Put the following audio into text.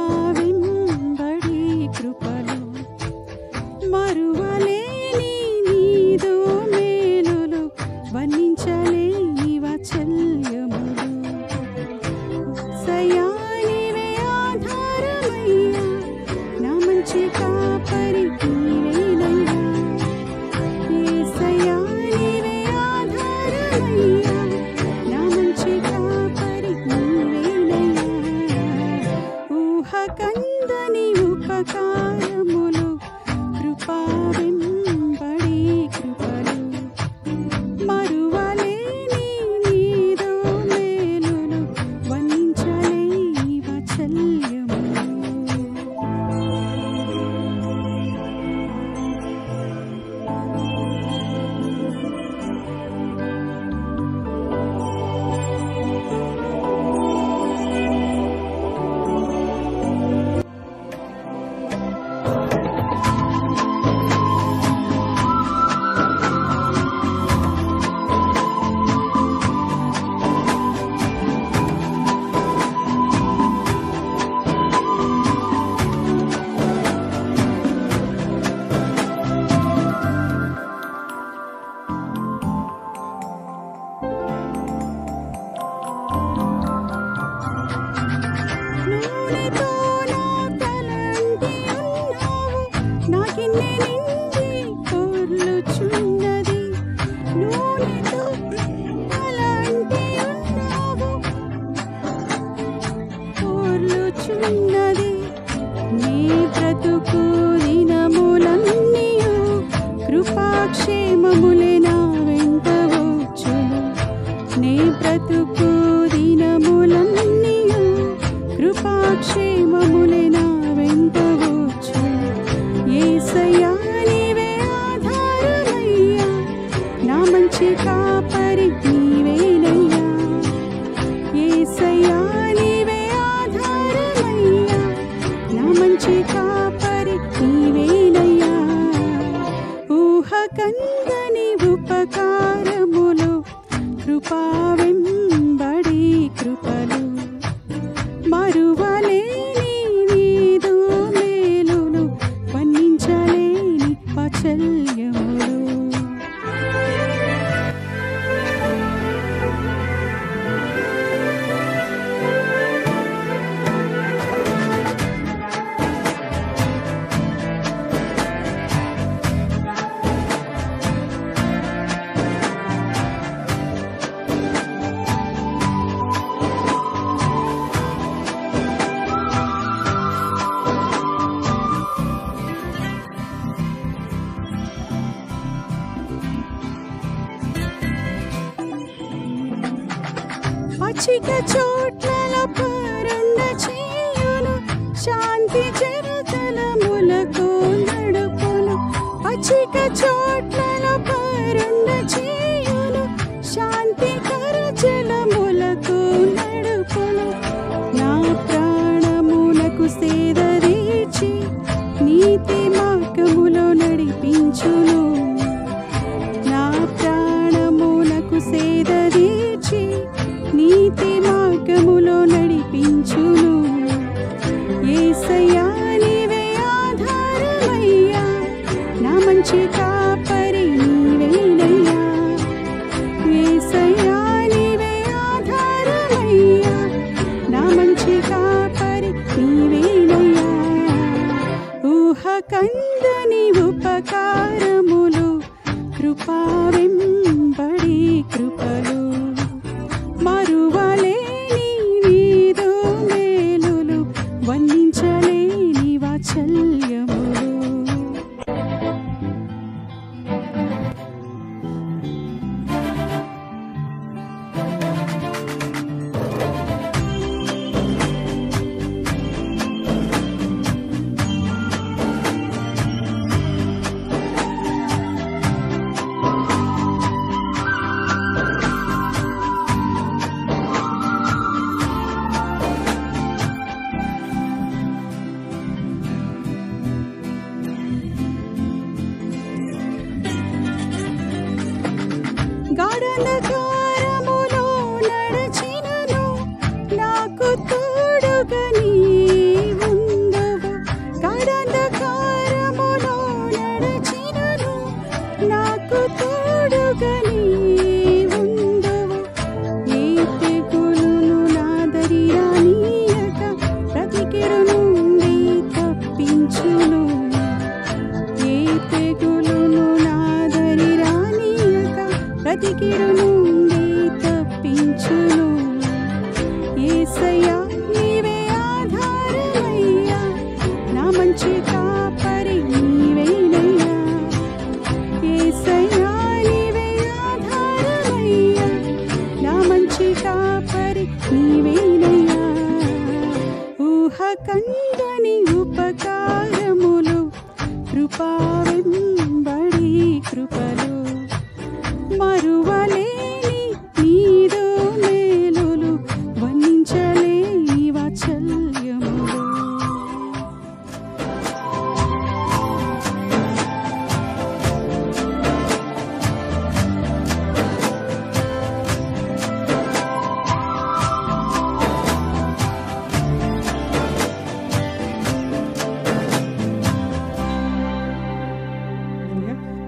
వెంబడి కృపలు మరువలేని నీదు మేలులు వర్ణించలేని వాత్సల్యములు సయానివే ఆధారమయ్యా నా మంచి కాపరి నీవేనయ్యా యేసయ్యా నీవే ఆధారమయ్యా నా మంచి కాపరి నీవేనయ్యా ఊహ కందని ఉపకారములు కృపా వెంబడి కృపలు మరువలేని నీదు మేలులు వర్ణించలేని వాత్సల్యములు నూనెతో నా తలంటి ఉన్నావు నా గిన్నె నిండి పొర్లుచున్నది నూనెతో తలంటి ఉన్నావు పొర్లుచున్నది నీ బ్రతుకు దినములన్నీయు కృపాక్షేమములే నా వెంట వచ్చును నీ బ్రతుకు దినములన్నీయు కృపాక్షేమములే నా వెంట వచ్చును యేసయ్యా నీవే ఆధారమయ్యా నా మంచి కాపరి నీవేనయ్యా యేసయ్యా నీవే ఆధారమయ్యా నా మంచి కాపరి నీవేనయ్యా ఊహ కందని ఉపకారములు కృపా వెంబడి కృపలు మరువలేని నీదు మేలులు వర్ణించలేని వాత్సల్యములు పచ్చిక చోట్లలో పరుండ చేయును శాంతి జరతలములకు నడుపును పచ్చిక చోట్లలో పరుండ చేయును శాంతి కరచలములకు నడుపును నా ప్రాణమునకు సేదరీచి నీతి మార్గములో నడిపించును నా ప్రాణమునకు సేదరీచి నీతి మార్గములో నడిపించును యేసయ్యా నీవే ఆధారమయ్యా నా మంచి కాపరి నీవేనయ్యా యేసయ్యా నీవే ఆధారమయ్యా నా మంచి కాపరి నీవేనయ్యా ఊహ కందని ఉపకారములు కృపా వెంబడి కృపలు మరువలేని నీదు మేలులు వర్ణించలేని వాత్సల్యములు గాఢంధకారములో నడచినను నాకు తోడుగా నీవున్నావు అందని ఉపకారములు కృపా వెంబడి కృపలు మరువలేని నీదు మేలులు వర్ణించలేని వాత్సల్యములు Hallelujah.